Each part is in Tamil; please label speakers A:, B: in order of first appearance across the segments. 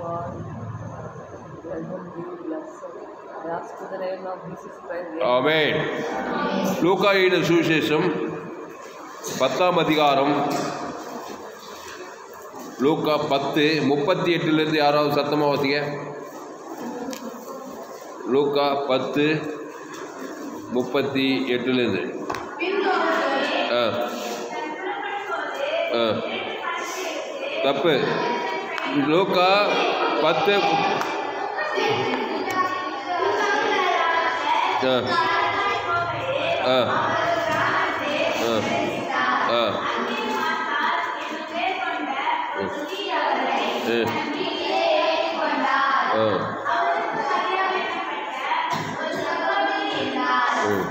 A: God. Let him be blessed. I ask in the name of Jesus Christ.
B: ஆமென் லூக்கா எழுதின சுவிசேஷம் பத்தாம் அதிகாரம் லூக்கா பத்து முப்பத்தி எட்டுலேருந்து யாராவது சத்தமாக வாசிங்க லூக்கா பத்து முப்பத்தி எட்டுலேருந்து ஆ ஆ தப்பு லூக்கா பத்து ஆ ஆ ஆ ஆ ஆ ம்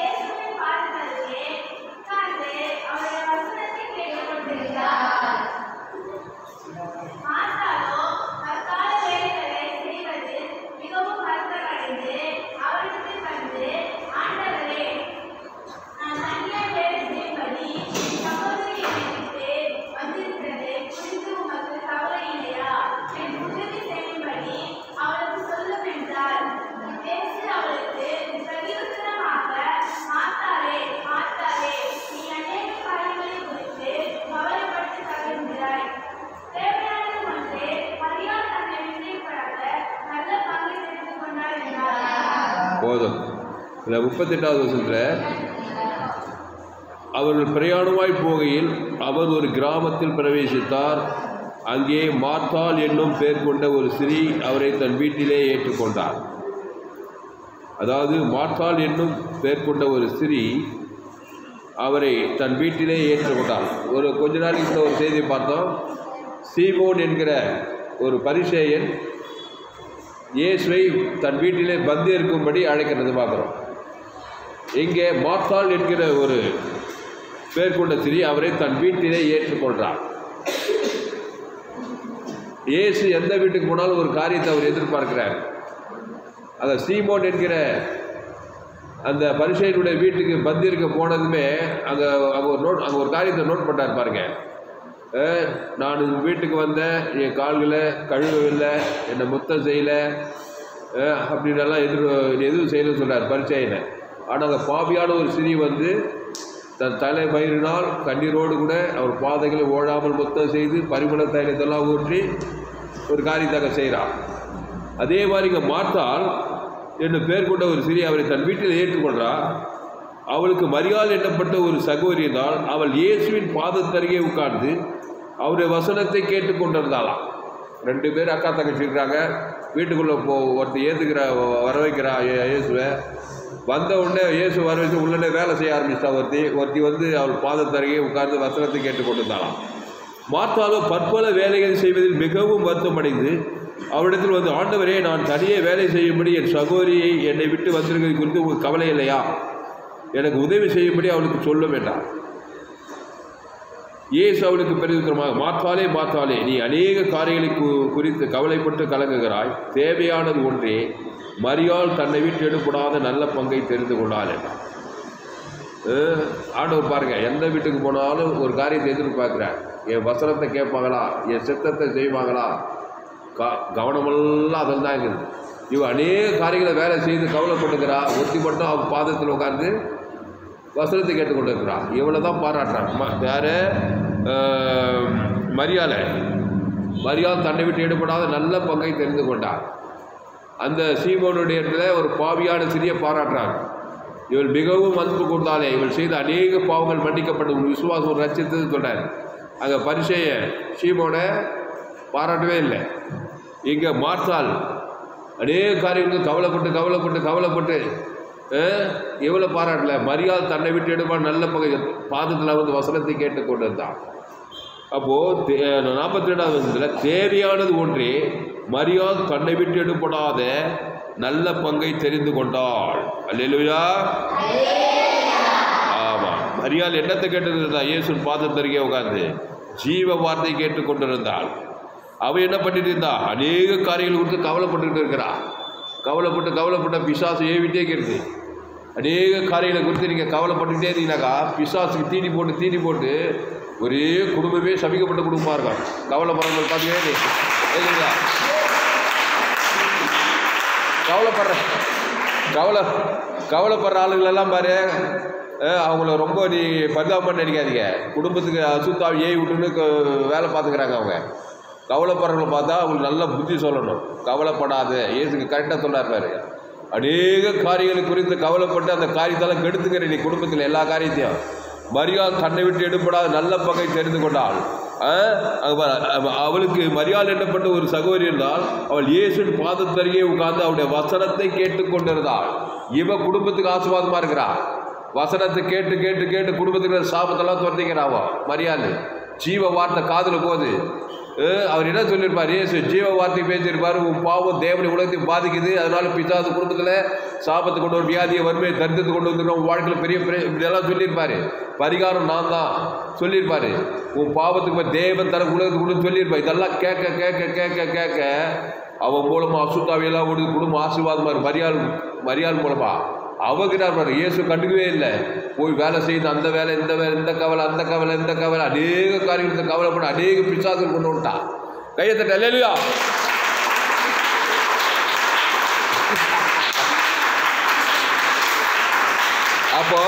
B: போதும் இந்த முப்பத்தெட்டாவது வருஷத்தில் அவர்கள் பிரயாணமாய் போகையில் அவர் ஒரு கிராமத்தில் பிரவேசித்தார் அங்கே மார்த்தாள் என்னும் பேர் கொண்ட ஒரு ஸ்திரீ அவரை தன் வீட்டிலே ஏற்றுக்கொண்டார் அதாவது மார்த்தாள் என்னும் பேர் கொண்ட ஒரு ஸ்திரீ அவரை தன் வீட்டிலே ஏற்றுக்கொண்டார் ஒரு கொஞ்ச நாளைக்கு முன்ன ஒரு செய்தி பார்த்தோம் சீமோன் என்கிற ஒரு பரிசேயன் இயேசுவை தன் வீட்டிலே பந்து இருக்கும்படி அழைக்கிறது பார்க்குறோம் இங்கே மார்த்தாள் என்கிற ஒரு பேர் கொண்ட ஸ்திரீ அவரை தன் வீட்டிலே ஏற்றுக்கொள்கிறார் இயேசு எந்த வீட்டுக்கு போனாலும் ஒரு காரியத்தை அவர் எதிர்பார்க்கிறார் அந்த சீமோன் என்கிற அந்த பரிசையனுடைய வீட்டுக்கு பந்திருக்க போனதுமே அங்கே அங்கே ஒரு நோட் அங்கே ஒரு காரியத்தை நோட் பண்ணார் பாருங்க அஹ், நான் உங்கள் வீட்டுக்கு வந்தேன் என் கால்களை கழுவவில்லை என்னை முத்தம் செய்யலை அஹ், அப்படின்னு எல்லாம் எதிர் எதுவும் செய்யலன்னு சொல்கிறார் பரிச்சையில் ஆனால் அங்கே பாவியான ஒரு சிறி வந்து தன் தலை மயிரினால் கண்ணீரோடு கூட அவர் பாதைகளை ஓடாமல் முத்தம் செய்து பரிமள தைலத்தெல்லாம் ஊற்றி ஒரு காரியத்தை அங்கே செய்கிறார் அதே மாதிரி இங்கே மார்த்தாள் என்னும் பேர் கொண்ட ஒரு சிறிய அவரை தன் வீட்டில் ஏற்றுக்கொள்கிறார் அவளுக்கு மரியாள் எண்ணப்பட்ட ஒரு சகோதரி இருந்தால் அவள் இயேசுவின் பாதத்தருகே உட்கார்ந்து அவருடைய வசனத்தை கேட்டுக்கொண்டிருந்தாளாம் ரெண்டு பேர் அக்கா தங்கச்சி இருக்காங்க வீட்டுக்குள்ளே போ ஒருத்தர் ஏற்றுக்கிற வர வைக்கிறா இயே- இயேசுவை வந்த உடனே இயேசு வர வச்சு உள்ளே வேலை செய்ய ஆரம்பிச்சிட்டா ஒருத்தி ஒருத்தி வந்து அவள் பாதத்தருகே உட்கார்ந்து வசனத்தை கேட்டுக்கொண்டிருந்தாளாம் மார்த்தாலோ பற்பல வேலைகள் செய்வதில் மிகவும் வருத்தமடைந்து அவரிடத்தில் வந்து ஆண்டவரே நான் தனியே வேலை செய்யும்படி என் சகோதரியை என்னை விட்டு வந்திருக்கிறது குறித்து உங்களுக்கு கவலை இல்லையா எனக்கு உதவி செய்யும்படி அவளுக்கு சொல்ல வேண்டாம் இயேசு அவளுக்கு பெருவிதமாக மாற்றாலே மாற்றாலே நீ அநேக காரியங்களை கு- குறித்து கவலைப்பட்டு கலங்குகிறாய் தேவையானது ஒன்றே மரியாள் தன்னை விட்டு எடுப்படாத நல்ல பங்கை தெரிந்து கொண்டாள் என்றார் அஹ், ஆண்டவர் பாருங்க எந்த வீட்டுக்கு போனாலும் ஒரு காரியத்தை எதிர்பார்க்குறார் என் வசனத்தை கேட்பாங்களா என் சித்தத்தை செய்வாங்களா க கவனமெல்லாம் அதில் தான் இருக்குது இவன் அநேக காரியங்களை வேலை செய்து கவலைப்பட்டுக்கிறா ஒத்தி மட்டும் அவன் பாதத்தில் உட்கார்ந்து வசனத்தை கேட்டுக்கொண்டு இருக்கிறா இவளை தான் பாராட்டுறான் ம யார் மரியாதை மரியாதை தன்னை விட்டு ஈடுபடாத நல்ல பங்கை தெரிந்து கொண்டார் அந்த சீமோனுடைய இடத்துல ஒரு பாவியான சிறிய பாராட்டுறாங்க இவள் மிகவும் அன்பு கொண்டாலே இவள் செய்த அநேக பாவங்கள் மன்னிக்கப்பட்டு உன் விசுவாசம் ரச்சித்தது சொன்னார் அங்கே பரிசைய சீமோனை பாராட்டவே இல்லை இங்கே மார்த்தாள் அநேக காரியங்களுக்கு கவலைப்பட்டு கவலைப்பட்டு கவலைப்பட்டு அஹ், இவளை பாராட்டல மரியாதை தன்னை விட்டு எடுப்பான் நல்ல பகை பாதத்தில் வந்து வசனத்தை கேட்டு கொண்டு இருந்தான் அப்போது நாற்பத்தி ரெண்டாவது வருஷத்தில் தேவையானது ஒன்றே மரியாதை தன்னை விட்டு எடுப்படாத நல்ல பங்கை தெரிந்து கொண்டாள் அல்லேலூயா ஆமாம் மரியாள் என்னத்தை கேட்டுருந்தா இயேசுன் பாதத்தருகே உட்கார்ந்து ஜீவ வார்த்தை கேட்டு கொண்டிருந்தாள் அவ என்ன பண்ணிட்டு இருந்தா அநேக காரியங்கள் குறித்து கவலைப்பட்டுக்கிட்டு இருக்கிறா கவலைப்பட்டு கவலைப்பட்ட பிசாசு ஏவிட்டே இருக்குது அநேக காரியங்களை குறித்து நீங்கள் கவலைப்பட்டுக்கிட்டே இருந்தீங்கன்னாக்கா பிசாசுக்கு தீனி போட்டு தீனி போட்டு ஒரே குடும்பமே சபிக்கப்பட்ட குடும்பமாக இருக்கும் கவலைப்படுறவங்க பார்த்தீங்கன்னா இல்லைங்களா கவலைப்படுற கவலை கவலைப்படுற ஆளுங்களெல்லாம் பாரு அஹ், அவங்கள ரொம்ப நீ பரிதாபம் நினைக்காதீங்க குடும்பத்துக்கு அசுத்தாவை ஏய் விட்டுன்னு க- வேலை பார்த்துக்கிறாங்க அவங்க கவலைப்படுறவங்கள பார்த்தா அவங்களுக்கு நல்ல புத்தி சொல்லணும் கவலைப்படாத ஏசுக்கு கரெக்டாக சொன்னார் பாரு அநேக காரியங்களை குறித்து கவலைப்பட்டு அந்த காரியத்தெல்லாம் கெடுத்துக்கிற நீ குடும்பத்தில் எல்லா காரியத்தையும் மரியாள் தன்னை விட்டு எடுப்படாத நல்ல பகை தெரிந்து கொண்டாள் ஆ? அங்க பாரு, அவ- அவளுக்கு மரியாள் என்னப்பட்ட ஒரு சகோதரி இருந்தால் அவள் இயேசுவின் பாதத்தருகே உட்கார்ந்து அவருடைய வசனத்தை கேட்டுக்கொண்டிருந்தாள் இவ குடும்பத்துக்கு ஆசீர்வாதமா இருக்கிறா வசனத்தை கேட்டு கேட்டு கேட்டு குடும்பத்துக்கு இருக்கிற சாபத்தெல்லாம் துரத்திக்கிறாவோ மரியாள் ஜீவ வார்த்தை காதுல போகுது அஹ் அவர் என்ன சொல்லியிருப்பார் இயேசு ஜீவ வார்த்தை பேசியிருப்பார் உன் பாவம் தேவனை உலகத்தை பாதிக்குது அதனால பிசாசு குடும்பத்தில் சாபத்தை கொண்டு ஒரு வியாதியை வறுமையை தரித்திரத்தை கொண்டு வந்துடும் உன் வாழ்க்கையில் பெரிய பெரிய இப்படியெல்லாம் சொல்லியிருப்பாரு பரிகாரம் நான் தான் சொல்லியிருப்பாரு உன் பாவத்துக்கு இப்ப தேவன் தர உலகத்துக்கு கொண்டு சொல்லியிருப்பார் இதெல்லாம் கேட்க கேட்க கேட்க கேட்க அவன் மூலமா அசுத்தாவையெல்லாம் ஓடுது குடும்பம் ஆசீர்வாதமா இருக்கு மரியாள் மரியாள் மூலமா அவகிறார் பாரு இயேசு கண்டுக்கவே இல்லை போய் வேலை செய்து அந்த வேலை இந்த வேலை இந்த கவலை அந்த கவலை இந்த கவலை அநேக காரியத்தை கவலைப்பட அநேக பிசாசுகள் கொண்டு வந்துட்டான் கையை தட்ட இல்லையா அப்போ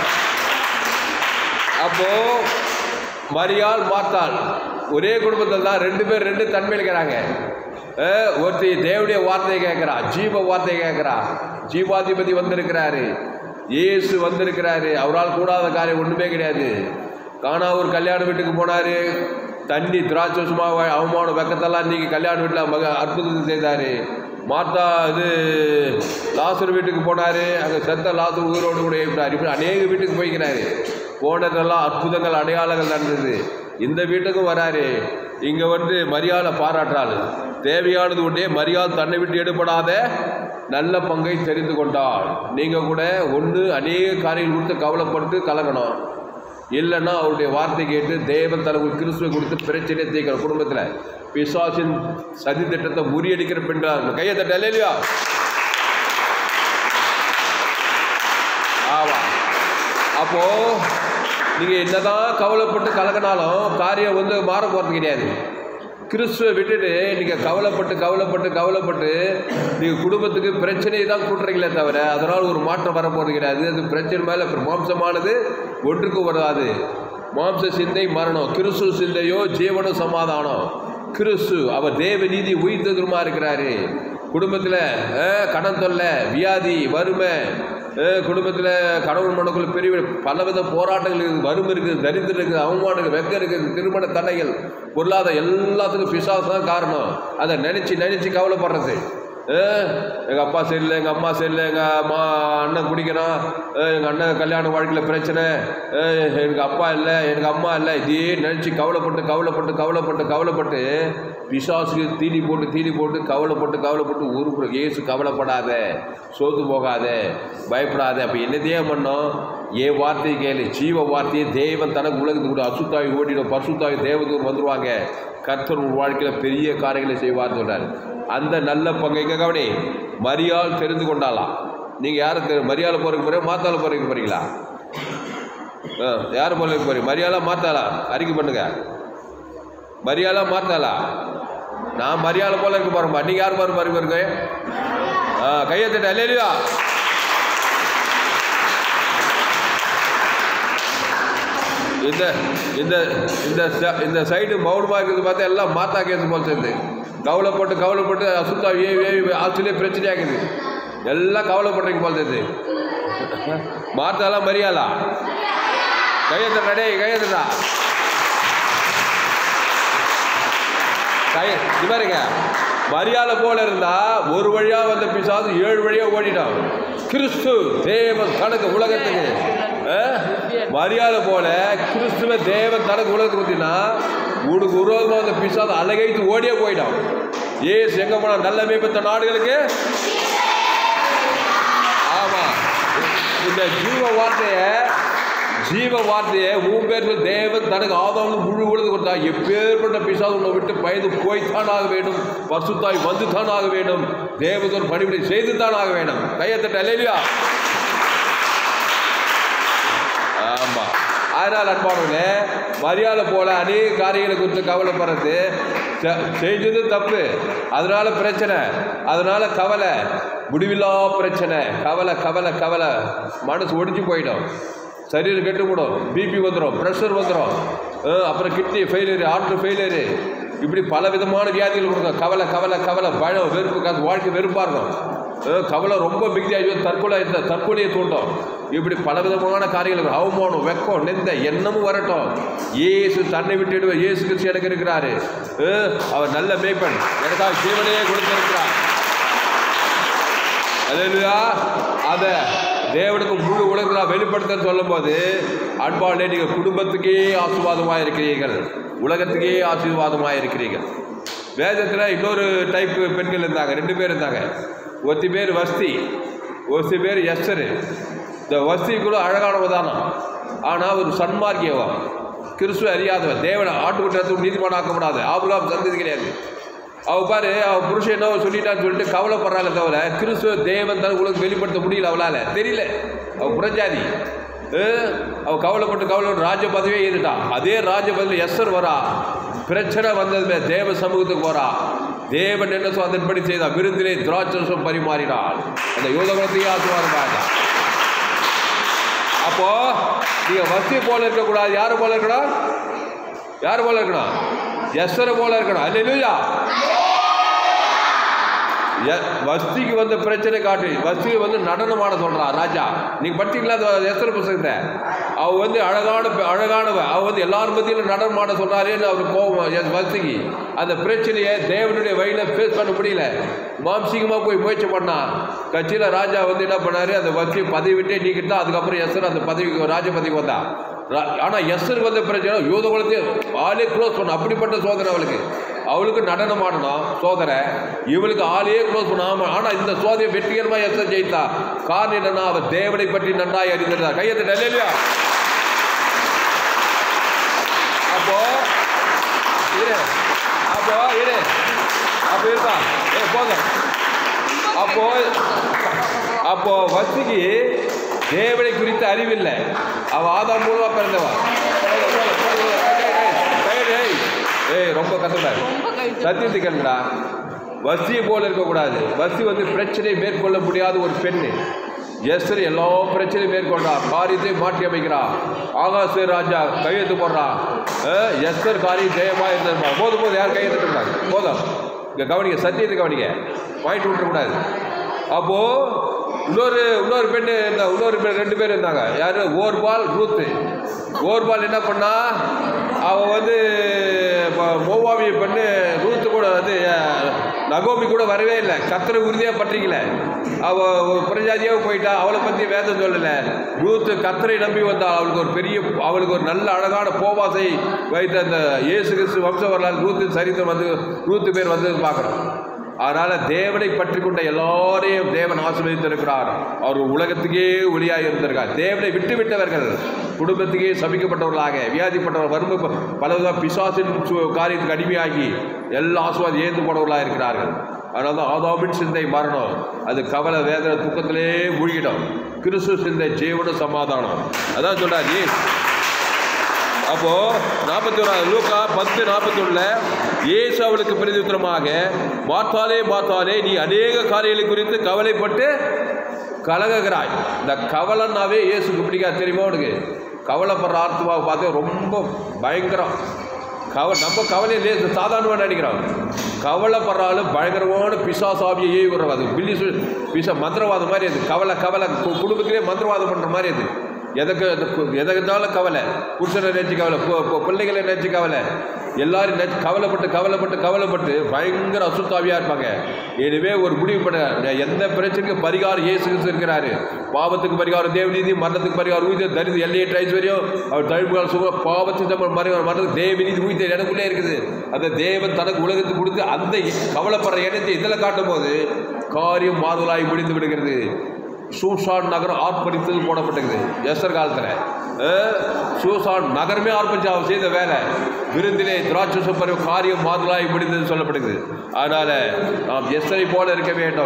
B: அப்போ மரியாள் மாத்தாள் ஒரே குடும்பத்தில் தான் ரெண்டு பேர் ரெண்டு தன்மையில் இருக்கிறாங்க அஹ், ஒருத்தி தேவனுடைய வார்த்தையை கேட்குறா ஜீவ வார்த்தையை கேட்குறா ஜீவாதிபதி வந்திருக்கிறாரு இயேசு வந்திருக்கிறாரு அவரால் கூடாத காரியம் ஒன்றுமே கிடையாது காணா ஒரு கல்யாண வீட்டுக்கு போனாரு தண்ணி திராட்சை சும்மா அவமானம் வெக்கத்தெல்லாம் நீக்கி கல்யாண வீட்டில் மக அற்புதத்தை செய்தார் மாத்தா இது லாசர் வீட்டுக்கு போனார் அங்கே செத்த லாசர் உயிரோடு கூட இருக்கிறார் இப்படி அநேக வீட்டுக்கு போய்க்கிறாரு போனதெல்லாம் அற்புதங்கள் அடையாளங்கள் நடந்தது இந்த வீட்டுக்கும் வராரு இங்கே வந்து மரியாதை பாராட்டுறாள் தேவையானது உடனே மரியாதை தன்னை விட்டு எடுபடாத நல்ல பங்கை தெரிந்து கொண்டாள் நீங்கள் கூட ஒன்று அநேக காரியங்கள் கொடுத்து கவலைப்பட்டு கலங்கணும் இல்லைன்னா அவருடைய வார்த்தை கேட்டு தேவன் தனக்கு கிறிஸ்துவை கொடுத்து பிரச்சனை தீர்க்கிற குடும்பத்தில் பிசாசின் சதி திட்டத்தை முறியடிக்கிற பெண்கள் கையை தட்ட இல்லையா ஆமா அப்போ நீங்க என்னதான் கவலைப்பட்டு கலக்கினாலும் காரியம் வந்து மாற போறது கிடையாது கிறிஸ்துவை விட்டுட்டு நீங்க கவலைப்பட்டு கவலைப்பட்டு கவலைப்பட்டு நீங்க குடும்பத்துக்கு பிரச்சனையை தான் கூட்டுறீங்களே தவிர அதனால் ஒரு மாற்றம் வரப்போறது கிடையாது அது பிரச்சனை மேல மாம்சமானது ஒன்றுக்கு வராது மாம்ச சிந்தை மரணம் கிறிஸ்து சிந்தையோ ஜீவனும் சமாதானம் கிறிஸ்து அவர் தேவ நீதி உயிர்த்ததுமா இருக்கிறாரு குடும்பத்தில் கடன் தொல்லை வியாதி வறுமை குடும்பத்தில் கணவன் மனக்குள்ள பெரிய பலவித போராட்டங்கள் இருக்குது வறுமை இருக்குது தரித்திரம் இருக்குது அவமானம் இருக்குது வெக்கம் இருக்குது திருமண தடைகள் பொருளாதார எல்லாத்துக்கும் பிசாசு தான் காரணம் அதை நினச்சி நினச்சி கவலைப்படுறது எங்கள் அப்பா சரியில்லை எங்கள் அம்மா சரியில்லை எங்கள் அம்மா அண்ணன் குடிக்கிறான் எங்கள் அண்ணன் கல்யாண வாழ்க்கையில் பிரச்சனை அஹ், எனக்கு அப்பா இல்லை எனக்கு அம்மா இல்லை இதே நினச்சி கவலைப்பட்டு கவலைப்பட்டு கவலைப்பட்டு கவலைப்பட்டு பிசாசுக்கு தீனி போட்டு தீனி போட்டு கவலைப்பட்டு கவலைப்பட்டு ஊருக்கு ஏசு கவலைப்படாத சோர்ந்து போகாத பயப்படாத அப்போ என்னதையே பண்ணோம் என் வார்த்தையை கேளு ஜீவ வார்த்தையை தேவன் தனக்கு உலகத்துக்கு கூட அசுத்தாவி ஓடிடும் பசுத்தாவி தேவதூர் வந்துருவாங்க கர்த்தர் உன் வாழ்க்கையில் பெரிய காரியங்களை செய்வார்னு சொல்றாரு அந்த நல்ல பங்கை இங்க கவனி மரியாள் தெரிந்து கொண்டாலாம் நீங்கள் யாரை தெரி மரியாதை போகிறதுக்கு போகிறீங்க மாத்தால போகிறதுக்கு போகிறீங்களா ஆ யார் போகிறதுக்கு போகிறீங்க மரியாதை மாத்தாளா அறிக்கை பண்ணுங்க மரியாதை மாத்தாளா நான் மரியாதை போல இருக்க போகிறேன்பா நீங்கள் யார் போகிற மாதிரி பாருங்க ஆ கையை தட்ட இல்லையா இந்த இந்த இந்த ச- இந்த சைடு மௌனமாக இருக்கிறது பார்த்தா எல்லாம் மாத்தா கேஸ் போல் சேர்ந்து கவலைப்பட்டு கவலைப்பட்டு அசுத்தா ஏவி ஏவி ஆஸ்திரேலியா பிரச்சனையாக்குது எல்லாம் கவலைப்படுறீங்க போல் சேர்ந்து மாத்தாலாம் மரியாதா கையெழுத்துடா டேய் கையெழுத்துடா கை இது பாருங்க மரியாதை போல இருந்தா ஒரு வழியா வந்த பிசாசு ஏழு வழியா ஓடிட்டான் கிறிஸ்து தேவன் கணக்கு உலகத்துக்கு அஹ், மரியாதை போல கிறிஸ்துவ தேவன் தனக்கு உலகத்துக்கு ஊத்தினா உனக்கு விரோதமா வந்த பிசாசு அழகைத்து ஓடியே போயிட்டான் ஏசு எங்க போனா நல்ல மேம்பட்ட நாடுகளுக்கு ஆமா இந்த ஜீவ வார்த்தையை ஜீவ வார்த்தையை உன் பேருக்கு தேவன் தனக்கு ஆதாரம் முழு உலகம் கொடுத்தா எப்பேற்பட்ட பிசாசு உன்னை விட்டு பயந்து போய்த்தான் ஆக வேண்டும் பசுத்தாய் வந்து தான் ஆக வேண்டும் தேவதோர் பணிவிடை செய்து தான் ஆக வேண்டும் கையத்தட்ட இல்லையா ஆமா அதனால் அன்பானவர்களே மரியாதை போல அநேக காரியங்களை குறித்து கவலைப்படுறது செ- செஞ்சது தப்பு அதனால பிரச்சனை அதனால கவலை முடிவில்லா பிரச்சனை கவலை கவலை கவலை மனசு ஒடிஞ்சு போயிடும் சரீரம் கெட்டுக்கூடும் பிபி வந்துடும் ப்ரெஷர் வந்துடும் அப்புறம் கிட்னி ஃபெயிலியரு ஹார்ட் ஃபெயிலியரு இப்படி பல விதமான வியாதிகள் கொடுக்கும் கவலை கவலை கவலை பயம் வெறுப்பு காசு வாழ்க்கை வெறுப்பாக இருக்கும் அஹ் கவலை ரொம்ப மிகுதியாகி தற்கொலை இந்த தற்கொலையை தூண்டும் இப்படி பல விதமான காரியங்கள் அவமானம் வெக்கம் நெந்த என்னமும் வரட்டும் இயேசு தன்னை விட்டுடுவார் இயேசு கிறிஸ்து எனக்கு இருக்கிறாரு அஹ் அவர் நல்ல மேய்ப்பன் எனக்காக ஜீவனையே கொடுத்திருக்கிறார் அல்லேலூயா அதை தேவனுக்கு முழு உலகத்தில் வெளிப்படுத்த சொல்லும்போது அன்பாளே நீங்கள் குடும்பத்துக்கே ஆசீர்வாதமாக இருக்கிறீர்கள் உலகத்துக்கே ஆசீர்வாதமாக இருக்கிறீர்கள் வேதத்தில் இன்னொரு டைப் பெண்கள் இருந்தாங்க ரெண்டு பேர் இருந்தாங்க ஒருத்தி பேர் வஸ்தி ஒருத்தி பேர் எஸ்ஸரு இந்த வஸ்தி கூட அழகான உதாரணம் ஆனால் ஒரு சன்மார்க்கியவன் கிறிஸ்துவ அறியாதவன் தேவனை ஆட்டுக்குற்றத்துக்கு நீதிமானாக்கப்படாது ஆபுலாம் சந்ததி கிடையாது அவ பாரு அவ புருஷன் என்ன சொல்லிட்டான்னு சொல்லிட்டு கவலைப்படுறாங்க தவிர கிறிஸ்துவ தேவன் தான் உங்களுக்கு வெளிப்படுத்த முடியல அவளால தெரியல அவ புறஜாதி அஹ், அவ கவலைப்பட்டு கவலைப்பட்டு ராஜ பதவியே ஏறிட்டான் அதே ராஜ பதவியில் எஸ்ஸர் வரா பிரச்சனை வந்ததுமே தேவ சமூகத்துக்கு போறா தேவன் என்ன சொல் அதன்படி செய்தா விருந்திலே திராட்சரசம் பரிமாறினாள் அந்த யோகத்தையே ஆசீர்வாதமாக அப்போ நீங்க வஸ்தி போல இருக்கக்கூடாது யாரு போல இருக்கணும் யார் போல இருக்கணும் எஸ்வர போல இருக்கணும் அல்லேலூயா எ- வஸ்திக்கு வந்து பிரச்சனை காட்டு வஸ்திக்கு வந்து நடனம் ஆட சொல்றா ராஜா நீங்க படிச்சீங்களா அந்த எஸ்வர புஸ்தகத்தை அவ வந்து அழகான பெ- அழகானவ அவ வந்து எல்லாரும் மத்தியிலும் நடனம் ஆட சொல்றாருன்னு அவர் கோபம் எஸ் வஸ்திக்கு அந்த பிரச்சனையை தேவனுடைய வழியில ஃபேஸ் பண்ண முடியல மாம்சீகமா போய் முயற்சி பண்ணா கட்சியில ராஜா வந்து என்ன பண்ணாரு அந்த வஸ்தி பதவி விட்டே நீக்கிட்டா அதுக்கப்புறம் எஸ்வர் அந்த பதவிக்கு ராஜ பதவிக்கு வந்தா ரா- ஆனா எஸ்ஸருக்கு வந்த பிரச்சனை யூத குலத்தையும் ஆளே க்ளோஸ் பண்ண அப்படிப்பட்ட சோதனை அவளுக்கு அவளுக்கு நடனம் ஆடணும் சோதனை இவளுக்கு ஆளையே க்ளோஸ் பண்ணாம ஆனா இந்த சோதனை வெற்றிகரமா எஸ்ஸர் ஜெயித்தா காரணம் என்னன்னா அவர் தேவனை பற்றி நன்றாய் அறிந்திருந்தார் கையெழுத்து இல்லையா அப்போ இரு அப்போ இரு அப்போ இருக்கா ஏ போதும் அப்போ அப்போ வசிக்கு தேவனை குறித்த அறிவில்லை அவ ஆதாம் மூலமா பிறந்தவா ஏய் ரொம்ப கஷ்டப்படாது
A: ரொம்ப கழிச்சு
B: சத்தியத்தை கேளுடா வசியை போல இருக்கக்கூடாது வசி வந்து பிரச்சனையை மேற்கொள்ள முடியாத ஒரு பெண்ணு எஸ்ரு எல்லா பிரச்சனையும் மேற்கொண்டா காரியத்தையும் மாற்றி அமைக்கிறா ஆகாச ராஜா கையெழுத்து போடுறான் அஹ், எஸ்தர் காரியம் ஜெயமா இருந்ததுமா போதும் போதும் யார் கையெழுத்து கூடாது போதும் இங்கே கவனிங்க சத்தியத்தை கவனிங்க பாயிண்ட் விட்டுறக்கூடாது அப்போ இன்னொரு இன்னொரு பெண்ணு இருந்தா இன்னொரு பெண் ரெண்டு பேர் இருந்தாங்க யாரு ஓர்பால் ரூத்து ஓர்பால் என்ன பண்ணா அவ வந்து ம- மோவாவிய பெண்ணு ரூத்து கூட வந்து அஹ், நகோமி கூட வரவே இல்லை கத்திர உறுதியாக பற்றிக்கல அவ ஒரு பிரஜாதியாக போயிட்டா அவளை பற்றி வேதம் சொல்லலை ரூத்து கத்தரை நம்பி வந்தா அவளுக்கு ஒரு பெரிய அவளுக்கு ஒரு நல்ல அழகான போவாசை வைத்த அந்த இயேசு கிறிஸ்து வம்ச வரலாறு ரூத்து சரித்திரம் வந்து ரூத்து பேர் வந்து பார்க்குறோம் அதனால தேவனை பற்றி கொண்ட எல்லாரையும் தேவன் ஆசீர்வதித்திருக்கிறார் அவர் உலகத்துக்கே ஒளியாக இருந்திருக்கார் தேவனை விட்டு விட்டவர்கள் குடும்பத்துக்கே சபிக்கப்பட்டவர்களாக வியாதிப்பட்டவர் வறுமை ப- பலவித பிசாசின் சு- காரியத்துக்கு அடிமையாகி எல்லா ஆசுவாதி ஏந்து போனவர்களாக இருக்கிறார்கள் அதனால தான் ஆதாமின் சிந்தை மரணம் அது கவலை வேதனை துக்கத்திலே மூழ்கிடும் கிறிஸ்து சிந்தை ஜீவன சமாதானம் அதான் சொல்றார் நீ அப்போ நாற்பத்தி ஓராது லூக்கா பத்து நாற்பத்தி ஒண்ணுல இயேசு அவளுக்கு பிரதித்திரமாக மாத்தாலே மாத்தாலே நீ அநேக காரியங்களை குறித்து கவலைப்பட்டு கலகுகிறாய் இந்த கவலைன்னாவே இயேசுக்கு பிடிக்காது தெரியுமா உனக்கு கவலைப்படுற ஆத்மாவை பார்த்து ரொம்ப பயங்கரம் கவ நம்ம கவலையை லேசு சாதாரணமாக நினைக்கிறோம் கவலைப்படுறாலும் பயங்கரமான பிசாசாவியை ஏவி விடுறோம் அது பில்லி சு பிசா மந்திரவாதம் மாதிரி அது கவலை கவலை கு- குடும்பத்திலே மந்திரவாதம் பண்ணுற மாதிரி அது எதுக்கு எதுக்கு இருந்தாலும் கவலை புருஷனை நினைச்சு கவலை பு- பு- பிள்ளைகளை நினைச்சு கவலை எல்லாரும் நினைச்சு கவலைப்பட்டு கவலைப்பட்டு கவலைப்பட்டு பயங்கர அசுத்தாவியாக இருப்பாங்க எனவே ஒரு முடிவு பண்ண நான் எந்த பிரச்சனைக்கு பரிகாரம் இயேசு கிறிஸ்து இருக்கிறாரு பாவத்துக்கு பரிகாரம் தேவநீதி மரணத்துக்கு பரிகாரம் உயிர் தரிது எல்லையற்ற ஐஸ்வர்யம் அவர் தழுப்புகால் சுக பாவத்துக்கு சம்பளம் மரணம் மரணத்துக்கு தேவநீதி உயிர் எனக்குள்ளே இருக்குது அந்த தேவன் தனக்கு உலகத்துக்கு கொடுத்து அந்த கவலைப்படுற எண்ணத்தை இதில் காட்டும் போது காரியம் மாறுதலாய் முடிந்து விடுகிறது சூசான் நகரம் ஆர்ப்பரித்தது போடப்பட்டிருக்குது எஸ்டர் காலத்தில் சூசான் நகரமே ஆர்ப்பரிச்சு அவர் செய்த வேலை விருந்திலே திராட்சை சுப்பரி காரியம் மாறுதலாய் முடிந்தது சொல்லப்படுகிறது அதனால நாம் எஸ்டரை போல இருக்க வேண்டும்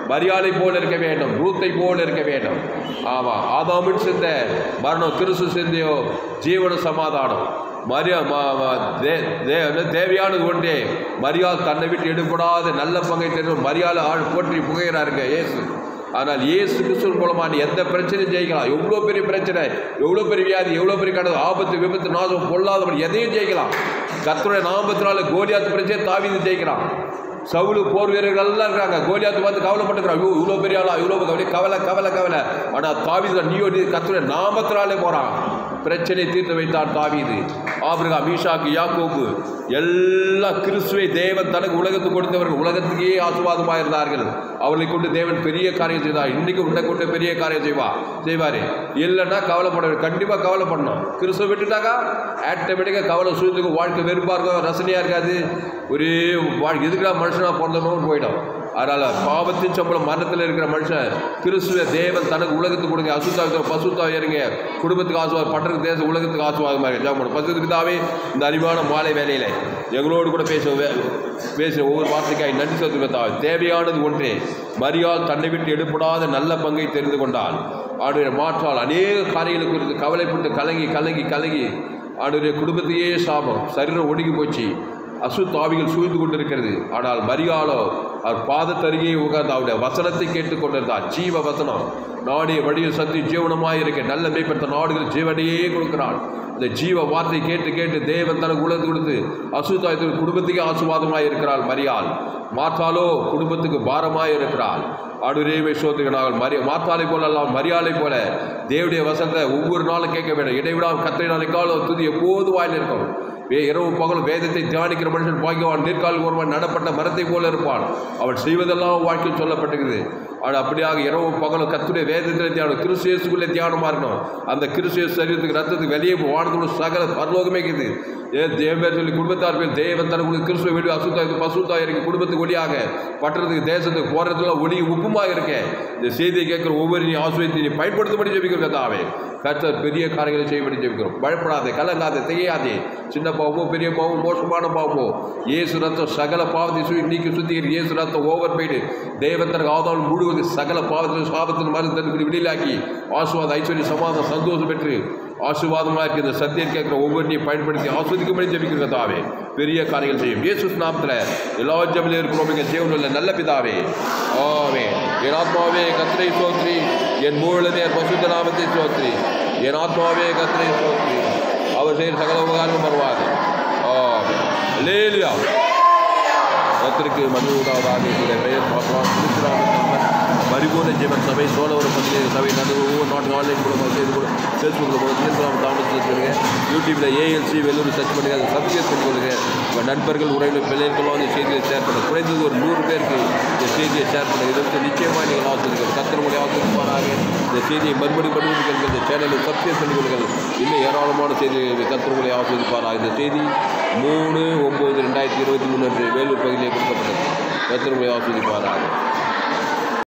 B: மரியாதை போல இருக்க வேண்டும் ரூத்தை போல இருக்க வேண்டும் ஆமா ஆதாமின் சிந்த மரணம் கிறிஸ்து சிந்தையோ ஜீவன சமாதானம் மரியா ம- ம- தே- தே- என்ன தேவையானது ஒன்றே மரியாதை தன்னை விட்டு எடுபடாத நல்ல பங்கை தெரியும் மரியாதை ஆள் போற்றி புகைகிறாருங்க இயேசு ஆனால் இயேசு கிறிஸ்துவின் மூலமா நீ எந்த பிரச்சனையும் ஜெயிக்கலாம் எவ்வளோ பெரிய பிரச்சனை எவ்வளோ பெரிய வியாதி எவ்வளோ பெரிய கடல் ஆபத்து விபத்து நாசம் பொல்லாதவன் எதையும் ஜெயிக்கலாம் கர்த்தருடைய நாமத்தினால கோலியாத்து பிரச்சனை தாவீது ஜெயிக்கிறான் சவுலு போர் வீரர்கள் எல்லாம் இருக்காங்க கோலியாத்து பார்த்து கவலைப்பட்டுக்கிறான் ஐயோ இவ்வளோ பெரிய ஆளா இவ்வளோ அப்படியே கவலை கவலை கவலை ஆனால் தாவீது நீயோ நீ கர்த்தருடைய நாமத்தினாலே போகிறான் பிரச்சனை தீர்த்து வைத்தான் தாவீது ஆபிரகாம் ஈஷாக்கு யாக்கோபு எல்லாம் கிறிஸ்துவை தேவன் தனக்கு உலகத்துக்கு கொடுத்தவர்கள் உலகத்துக்கே ஆசுவாதமாக இருந்தார்கள் அவர்களை கொண்டு தேவன் பெரிய காரியம் செய்தார் இன்னைக்கு உன்னை கொண்டு பெரிய காரியம் செய்வா செய்வாரு இல்லைன்னா கவலைப்பட கண்டிப்பாக கவலைப்படணும் கிறிஸ்துவ விட்டுட்டாக்கா ஆட்டோமேட்டிக்காக கவலை சூழ்ந்துக்கும் வாழ்க்கை வெறுப்பாக இருக்கும் ரசனையாக இருக்காது ஒரே வாழ்க்கை எதுக்குடா மனுஷனாக பிறந்தணும்னு போயிடும் அதனால் பாவத்தின் சம்பளம் மரணத்தில் இருக்கிற மனுஷன் கிறிஸ்துவ தேவன் தனக்கு உலகத்துக்கு கொடுங்க அசுத்தா பசுத்தா ஏறுங்க குடும்பத்துக்கு ஆசுவாதம் பட்டணத்துக்கு தேச உலகத்துக்கு ஆசுவாதமாக இருக்கு ஜாமன் பசுத்துக்கு தாவே இந்த அறிவான மாலை வேலையில் எங்களோடு கூட பேச பேச ஒவ்வொரு வார்த்தைக்காய் நன்றி சொல்லுவதா தேவையானது ஒன்றே மரியாள் தன்னை விட்டு எடுப்படாத நல்ல பங்கை தெரிந்து கொண்டால் ஆடுடைய மாற்றால் அநேக காரியங்களை குறித்து கவலைப்பட்டு கலங்கி கலங்கி கலங்கி ஆடுடைய குடும்பத்தையே சாபம் சரீரம் ஒடுங்கி போச்சு அசுத்தாவிகள் சூழ்ந்து கொண்டிருக்கிறது ஆனால் மரியாளோ அவர் பாதத்தருகே உட்கார்ந்து அவருடைய வசனத்தை கேட்டுக் கொண்டிருந்தார் ஜீவ வசனம் நாடே வழியில் சந்தி ஜீவனமாய் இருக்க நல்ல மேம்பட்ட நாடுகள் ஜீவனையே கொடுக்கிறான் இந்த ஜீவ வார்த்தை கேட்டு கேட்டு தேவன் தனக்கு உலர்ந்து கொடுத்து அசுத்தாயத்தின் குடும்பத்துக்கே ஆசுவாதமாய் இருக்கிறாள் மரியாள் மாற்றாலோ குடும்பத்துக்கு பாரமாய் இருக்கிறாள் ஆடுரேவை சோதரிகளாக மரிய மாத்தாலை போல எல்லாம் மரியாதை போல தேவனுடைய வசனத்தை ஒவ்வொரு நாளும் கேட்க வேண்டும் இடைவிடாமல் கத்திரை நாளைக்கால துதி எப்போது வாயில் இருக்கும் வே இரவு பகல் வேதத்தை தியானிக்கிற மனுஷன் பாக்கியவான் நீர்கால் ஒருவன் நடப்பட்ட மரத்தை போல இருப்பான் அவன் செய்வதெல்லாம் வாழ்க்கையில் சொல்லப்பட்டிருக்குது ஆனால் அப்படியாக இரவு பகலும் கத்துடைய வேதத்தில் தியானம் கிறிஸ்தியசுக்குள்ளே தியானமாக இருக்கணும் அந்த கிறிஸ்திய சரீரத்துக்கு ரத்தத்துக்கு வெளியே வானத்துல சகல பரலோகமே இருக்குது ஏ தேவன் சொல்லி குடும்பத்தார் பேர் தேவன் தனக்கு கிறிஸ்துவ வீடு அசுத்தா இது பசுத்தா இருக்கு குடும்பத்துக்கு ஒளியாக பட்டணத்துக்கு தேசத்துக்கு போகிறதுல ஒளி உப்புமாக இருக்கேன் இந்த செய்தியை கேட்குற ஒவ்வொரு நீ ஆசிரியத்தை நீ பயன்படுத்தபடி ஜெபிக்கிற கதாவே கர்த்தர் பெரிய காரியங்களை செய்யபடி ஜெபிக்கிறோம் பயப்படாதே கலங்காதே செய்யாதே சின்ன பாவமோ பெரிய பாவமோ மோசமான பாவமோ இயேசு ரத்தம் சகல பாவத்தை சுற்றி நீக்கி சுத்தி இயேசு ரத்தம் ஓவர் போயிடு தேவத்தருக்கு ஆதாரம் முழுவது சகல பாவத்திலும் சாபத்திலும் மருந்து தடுப்பு விடிலாக்கி ஆசுவாத ஐஸ்வர்ய சமாதானம் சந்தோஷம் பெற்று ஆசீர்வாதமாக இருக்கிற இந்த சத்தியம் கேட்குற ஒவ்வொன்றையும் பயன்படுத்தி ஆஸ்வதிக்கும்படி ஜெபிக்கிற தாவே பெரிய காரியங்கள் செய்யும் இயேசு நாமத்தில் எல்லா ஜபிலும் இருக்கிறோம் எங்கள் ஜீவனுள்ள நல்ல பிதாவே ஆவே என் ஆத்மாவே கத்திரை சோத்ரி என் மூலதே பசுத்த நாமத்தை சோத்ரி என் ஆத்மாவே கத்திரை சோத்ரி அவர் செய்கிற சகல உபகாரம் வருவார் ஆவே லேலியா கத்திற்கு மனு உதாவதாக என்னுடைய பெயர் பார்க்கலாம் திருச்சிராமன் பரிபூர்ண ஜீவன் சபை சோழவரம் பத்திரிகை சபை நடு ஒவ்வொரு நாட்டு ஆன்லைன் மூலமாக செய்து கூட ஃபேஸ்புக்கில் போக தீர்க்கலாம் தாமஸ் சொல்லுங்க யூடியூப்பில் ஏஎல்சி வெள்ளூர் சர்ச் பண்ணுங்க அதை சப்ஸ்கிரைப் பண்ணி கொள்ளுங்க உங்கள் நண்பர்கள் உறவினர் பிள்ளைகளுக்கெல்லாம் இந்த செய்தியை ஷேர் பண்ணுங்க குறைந்தது ஒரு நூறு பேருக்கு இந்த செய்தியை ஷேர் பண்ணுங்க இது வந்து நிச்சயமாக நீங்கள் ஆசிரியர்கள் கத்திரமுறை ஆசிரியப்பாராக இந்த செய்தியை மறுபடி மறுபடி கேட்க இந்த சேனலை சப்ஸ்கிரைப் பண்ணி கொள்ளுங்கள் இன்னும் ஏராளமான செய்திகளை கத்திரமுறை ஆசிரியப்பாராக இந்த செய்தி மூணு ஒம்பது ரெண்டாயிரத்தி இருபத்தி மூணு அன்று வேலூர் பகுதியிலே கொடுக்கப்பட்டது கத்திரமுறை ஆசிரியப்பாராக